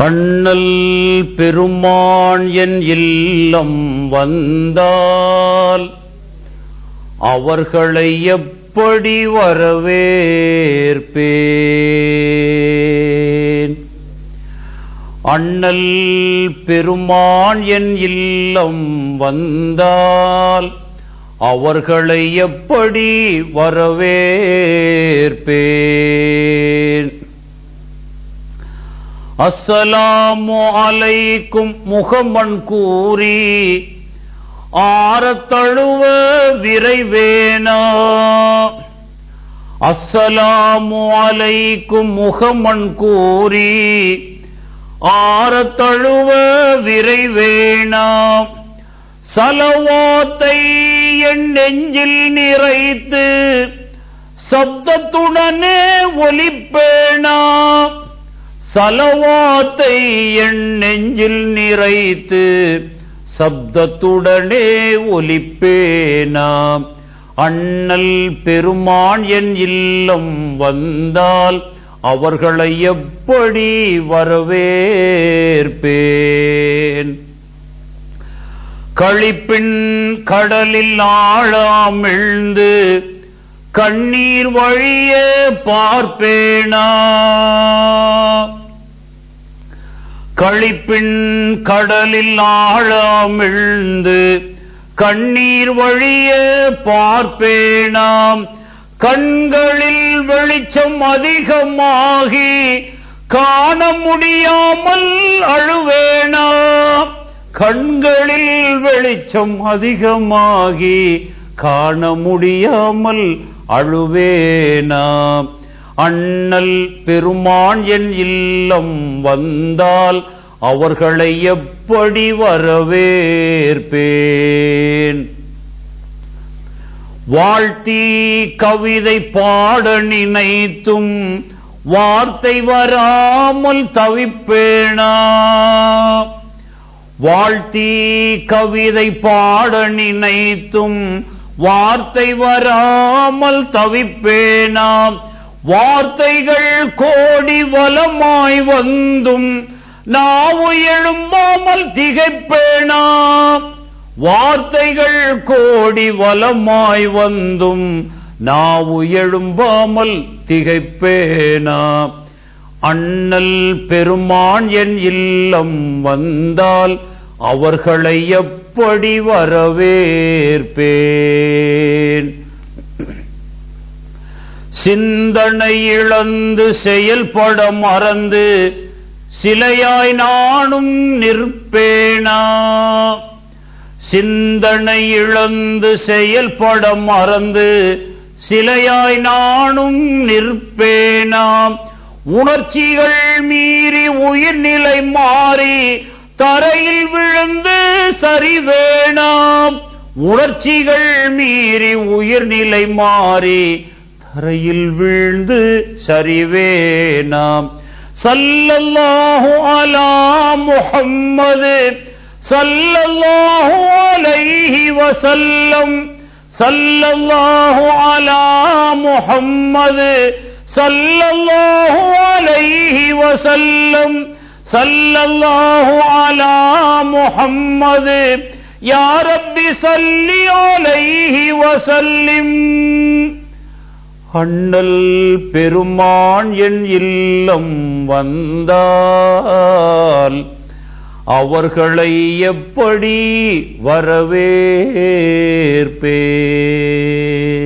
அண்ணல் பெருமான் என் இல்லம் வந்தால் அவர்களை எப்படி வரவேற்பேன் அண்ணல் பெருமான் என் இல்லம் வந்தால் அவர்களை எப்படி வரவேற்பேன் அஸ்ஸலாமு அலைக்கும் முகமன் கூறி ஆரத்தழுவ விரைவேனா அஸ்ஸலாமு அலைக்கும் முகமன் கூறி ஆரத்தழுவ விரைவேனாம் சலவாத்தை என் நெஞ்சில் நிறைத்து சப்தத்துடனே ஒலிப்பேனாம் சலவாத்தை என் நெஞ்சில் நிறைத்து சப்தத்துடனே ஒலிப்பேனாம் அண்ணல் பெருமான் என் இல்லம் வந்தால் அவர்களை எப்படி வரவேற்பேன் களிப்பின் கடலில் ஆழாமிழ்ந்து கண்ணீர் வழிய பார்ப்பேனா களிப்பின் கடலில் ஆழாமிழ்ந்து கண்ணீர் வழிய பார்ப்பேனாம் கண்களில் வெளிச்சம் அதிகமாகி காண முடியாமல் அழுவேனா கண்களில் வெளிச்சம் அதிகமாகி காண முடியாமல் அழுவேனா அண்ணல் பெருமான் என் இல்லம் வந்தால் அவர்களை எப்படி வரவேற்பேன் வாழ்த்தி கவிதை பாட நினைத்தும் வார்த்தை வராமல் தவிப்பேனா வாழ்த்தி கவிதை பாட நினைத்தும் வார்த்தை வராமல் தவிப்பேனாம் வார்த்தைகள் கோடி வலமாய் வந்தும் நாவு எழும்பாமல் திகைப்பேனாம் வார்த்தைகள் கோடி வலமாய் வந்தும் நாவு எழும்பாமல் திகைப்பேனா அண்ணல் பெருமான் என் இல்லம் வந்தால் அவர்களை எப்படி வரவேற்பேன் சிந்தனை இழந்து செயல்பட மறந்து சிலையாய் நானும் நிற்பேனா சிந்தனை இழந்து செயல்பட மறந்து சிலையாய் நானும் நிற்பேனாம் உணர்ச்சிகள் மீறி உயிர்நிலை மாறி தரையில் விழுந்து சரிவேணாம் உணர்ச்சிகள் மீறி உயிர்நிலை மாறி தரையில் வீழ்ந்து சரிவேனாம் சல்லல்லாஹு அலா முஹம்மது சல்லல்லாஹு அலைஹி வசல்லம் சல்லல்லாஹு அலா முஹம்மது சல்லல்லாஹு அலைஹி வசல்லம் சல்லல்லாஹு அலா முஹம்மது யா ரப்பி சல்லி அலைஹி வசல்லிம் அண்ணல் பெருமான் என் இல்லம் வந்தால் அவர்களை எப்படி வரவேற்பே